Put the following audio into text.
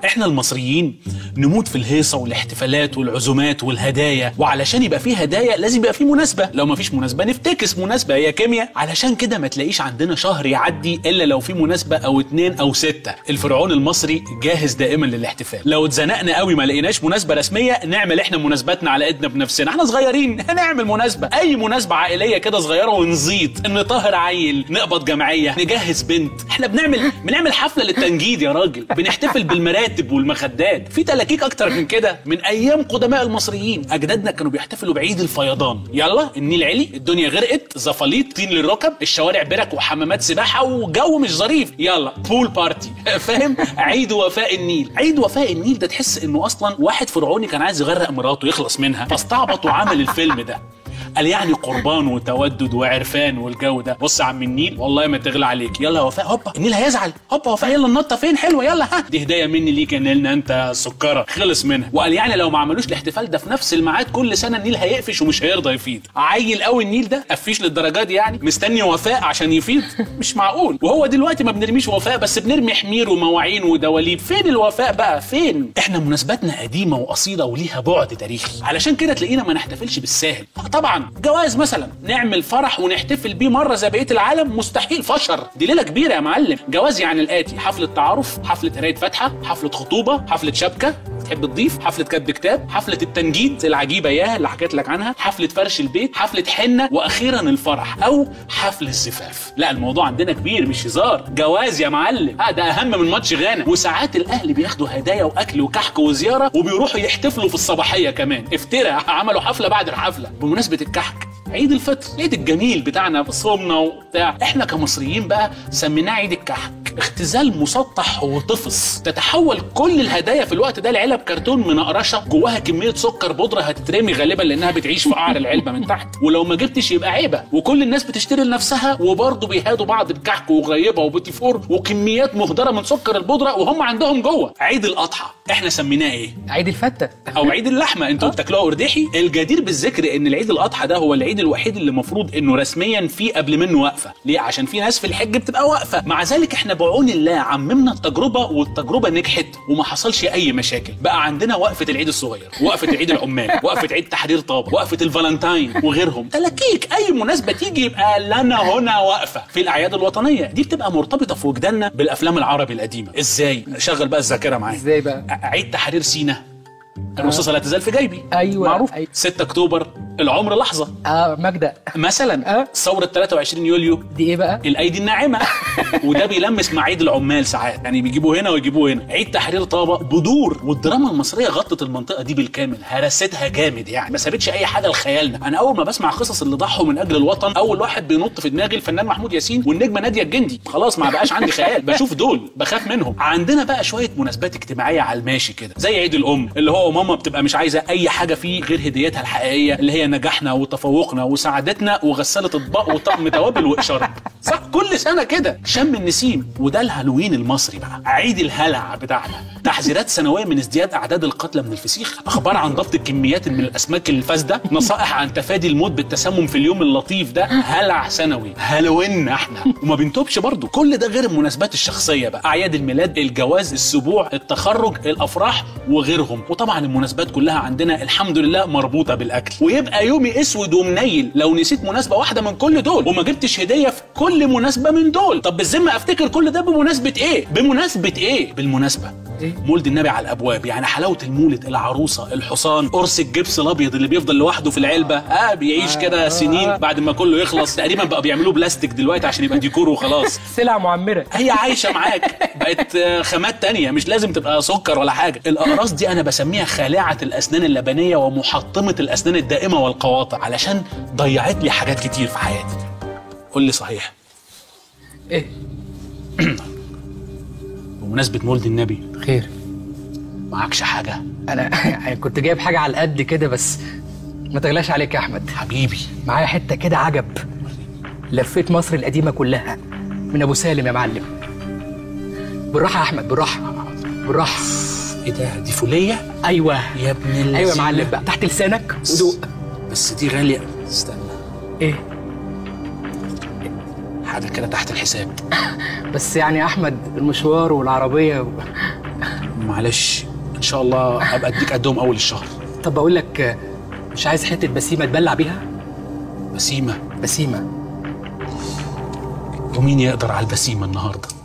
احنا المصريين نموت في الهيصه والاحتفالات والعزومات والهدايا وعلشان يبقى فيه هدايا لازم يبقى فيه مناسبه لو ما فيش مناسبه نفتكس مناسبه هي كيمياء علشان كده ما تلاقيش عندنا شهر يعدي الا لو في مناسبه او اتنين او سته الفرعون المصري جاهز دائما للاحتفال لو اتزنقنا قوي ما لقيناش مناسبه رسميه نعمل احنا مناسباتنا على ايدنا بنفسنا احنا صغيرين هنعمل مناسبه اي مناسبه عائليه كده صغيره ونزيط نطهر عيل نقبض جمعيه نجهز بنت احنا بنعمل بنعمل حفله للتنجيد يا راجل بنحتفل بالمراتب والمخدات في تلاكيك اكتر من كده من ايام قدماء المصريين اجدادنا كانوا بيحتفلوا بعيد الفيضان يلا النيل علي الدنيا غرقت زفاليط طين للركب الشوارع برك وحمامات سباحه وجو مش ظريف يلا بول بارتي فاهم عيد وفاء النيل عيد وفاء النيل ده تحس انه اصلا واحد فرعوني كان عايز يغرق مراته يخلص منها فاستعبط وعمل الفيلم ده قال يعني قربان وتودد وعرفان والجو ده بص يا عم النيل والله ما تغلى عليك يلا يا وفاء هوبا النيل هيزعل هوبا وفاء يلا النطه فين حلوه يلا ها دي هديه مني ليك يا نيلنا انت سكره خلص منها وقال يعني لو ما عملوش الاحتفال ده في نفس الميعاد كل سنه النيل هيقفش ومش هيرضى يفيض عيل قوي النيل ده قفيش للدرجه دي يعني مستني وفاء عشان يفيض مش معقول وهو دلوقتي ما بنرميش وفاء بس بنرمي حمير ومواعين ودواليب فين الوفاء بقى فين احنا مناسباتنا قديمه واصيله وليها بعد تاريخي علشان كده تلاقينا ما نحتفلش بالساهل آه طبعا جواز مثلا نعمل فرح ونحتفل بيه مره زي بقيه العالم مستحيل فشر دي ليله كبيره يا معلم جواز يعني الاتي حفله تعارف حفله قرايه فاتحه حفله خطوبه حفله شبكه تحب تضيف حفله كتب كتاب حفله التنجيد العجيبه ياه اللي حكيت لك عنها حفله فرش البيت حفله حنه واخيرا الفرح او حفل الزفاف لا الموضوع عندنا كبير مش هزار جواز يا معلم آه ده اهم من ماتش غانا وساعات الاهل بياخدوا هدايا واكل وكحك وزياره وبيروحوا يحتفلوا في الصباحيه كمان افترى عملوا حفله بعد الحفله بمناسبه الكحك عيد الفطر العيد الجميل بتاعنا صومنا وبتاع احنا كمصريين بقى سميناه عيد الكحك اختزال مسطح وطفس تتحول كل الهدايا في الوقت ده لعلب كرتون منقرشه جواها كميه سكر بودره هتترمي غالبا لانها بتعيش في قعر العلبه من تحت ولو ما جبتش يبقى عيبه وكل الناس بتشتري لنفسها وبرضه بيهادوا بعض بكحك وغيبه وبوتي فور وكميات مهدره من سكر البودره وهم عندهم جوه عيد الاضحى احنا سميناه ايه عيد الفته او عيد اللحمه انتوا بتاكلوها قرداحي الجدير بالذكر ان العيد الاضحى ده هو العيد الوحيد اللي المفروض انه رسميا في قبل منه وقفه ليه عشان في ناس في الحج بتبقى واقفه مع ذلك احنا بعون الله عممنا التجربه والتجربه نجحت وما حصلش اي مشاكل بقى عندنا وقفه العيد الصغير وقفه عيد العمال وقفه عيد تحرير طابه وقفه الفالنتاين وغيرهم تلاكيك اي مناسبه تيجي يبقى لنا هنا وقفه في الاعياد الوطنيه دي بتبقى مرتبطه في وجداننا بالافلام العربي القديمه ازاي شغل بقى الذاكره معايا ازاي بقى عيد تحرير سينا الرصاصه لا تزال في جيبي أيوة، معروف أيوة. 6 اكتوبر العمر لحظه اه ماجدة مثلا أه. ثوره 23 يوليو دي ايه بقى الايدي الناعمه وده بيلمس مع عيد العمال ساعات يعني بيجيبوا هنا ويجيبوا هنا عيد تحرير طابه بدور والدراما المصريه غطت المنطقه دي بالكامل هرستها جامد يعني ما سابتش اي حاجه لخيالنا انا اول ما بسمع قصص اللي ضحوا من اجل الوطن اول واحد بينط في دماغي الفنان محمود ياسين والنجمه ناديه الجندي خلاص ما بقاش عندي خيال بشوف دول بخاف منهم عندنا بقى شويه مناسبات اجتماعيه على الماشي كده زي عيد الام اللي هو ماما بتبقى مش عايزه اي حاجه فيه غير هديتها الحقيقيه اللي هي نجاحنا وتفوقنا وسعادتنا وغساله اطباق وطقم توابل واشارب صح كل سنه كده شم النسيم وده الهالوين المصري بقى عيد الهلع بتاعنا تحذيرات سنويه من ازدياد اعداد القتلى من الفسيخ اخبار عن ضبط الكميات من الاسماك الفاسده نصائح عن تفادي الموت بالتسمم في اليوم اللطيف ده هلع سنوي هالويننا احنا وما بنتوبش برضو كل ده غير المناسبات الشخصيه بقى اعياد الميلاد الجواز السبوع التخرج الافراح وغيرهم وطبعا المناسبات كلها عندنا الحمد لله مربوطه بالاكل ويبقى يومي اسود ومنيل لو نسيت مناسبه واحده من كل دول وما جبتش هديه في كل مناسبه من دول طب بالذمه افتكر كل ده بمناسبه ايه بمناسبه ايه بالمناسبه إيه؟ مولد النبي على الابواب يعني حلاوه المولد العروسه الحصان قرص الجبس الابيض اللي بيفضل لوحده في العلبه اه بيعيش كده سنين بعد ما كله يخلص تقريبا بقى بيعملوه بلاستيك دلوقتي عشان يبقى ديكور وخلاص سلع معمره هي عايشه معاك بقت آه، خامات تانية مش لازم تبقى سكر ولا حاجه الاقراص دي انا بسميها خالعه الاسنان اللبنيه ومحطمه الاسنان الدائمه والقواطع علشان ضيعت لي حاجات كتير في حياتي قول لي صحيح ايه بمناسبه مولد النبي خير معكش حاجه انا يعني كنت جايب حاجه على القد كده بس ما تغلاش عليك يا احمد حبيبي معايا حته كده عجب لفيت مصر القديمه كلها من ابو سالم يا معلم بالراحه يا احمد بالراحه بالراحه ايه ده دي فوليه ايوه يا ابن اللذينة. ايوه يا معلم بقى تحت لسانك ودوق بس دي غاليه استنى ايه حاجه كده تحت الحساب بس يعني يا احمد المشوار والعربيه و... معلش ان شاء الله ابقى اديك قدهم اول الشهر طب بقول لك آه، مش عايز حته بسيمه تبلع بيها بسيمه بسيمه ومين يقدر على البسيمه النهارده